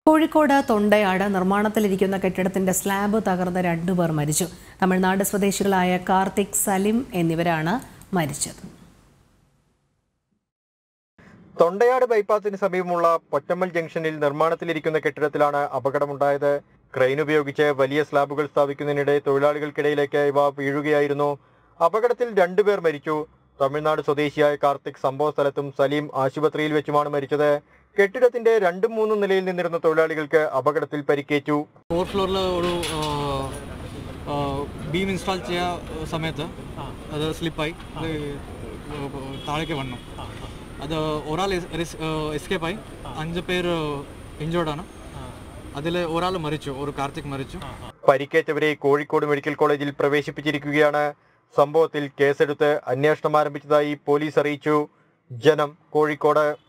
കോഴിക്കോട് തൊണ്ടയാട് നിർമ്മാണത്തിലിരിക്കുന്ന കെട്ടിടത്തിന്റെ സ്ലാബ് തകർന്ന് രണ്ടുപേർ മരിച്ചു തമിഴ്നാട് സ്വദേശികളായ കാർത്തിക് സലിം എന്നിവരാണ് മരിച്ചത് തൊണ്ടയാട് ബൈപ്പാസിന് സമീപമുള്ള പൊറ്റമ്മൽ ജംഗ്ഷനിൽ നിർമ്മാണത്തിലിരിക്കുന്ന കെട്ടിടത്തിലാണ് അപകടമുണ്ടായത് ക്രെയിൻ ഉപയോഗിച്ച് വലിയ സ്ലാബുകൾ സ്ഥാപിക്കുന്നതിനിടെ തൊഴിലാളികൾക്കിടയിലേക്ക് ഇവ വീഴുകയായിരുന്നു അപകടത്തിൽ രണ്ടുപേർ മരിച്ചു തമിഴ്നാട് സ്വദേശിയായ കാർത്തിക് സംഭവ സ്ഥലത്തും സലീം ആശുപത്രിയിൽ വെച്ചുമാണ് മരിച്ചത് കെട്ടിടത്തിന്റെ രണ്ടും മൂന്നും നിലയിൽ നിന്നിരുന്ന തൊഴിലാളികൾക്ക് അപകടത്തിൽ പരിക്കേറ്റു ഫോർത്ത് ഫ്ലോറിൽ ഒരു ബീം ഇൻസ്റ്റാൾ ചെയ്യ സമയത്ത് അത് സ്ലിപ്പായി അത് താഴേക്ക് വന്നു അത് ഒരാൾ എസ്കേപ്പായി അഞ്ച് പേര് ഇഞ്ചേർഡാണ് അതിൽ ഒരാൾ മരിച്ചു ഒരു കാർത്തിക് മരിച്ചു പരിക്കേറ്റവരെ കോഴിക്കോട് മെഡിക്കൽ കോളേജിൽ പ്രവേശിപ്പിച്ചിരിക്കുകയാണ് സംഭവത്തിൽ കേസെടുത്ത് അന്വേഷണം ആരംഭിച്ചതായി പോലീസ് അറിയിച്ചു ജനം കോഴിക്കോട്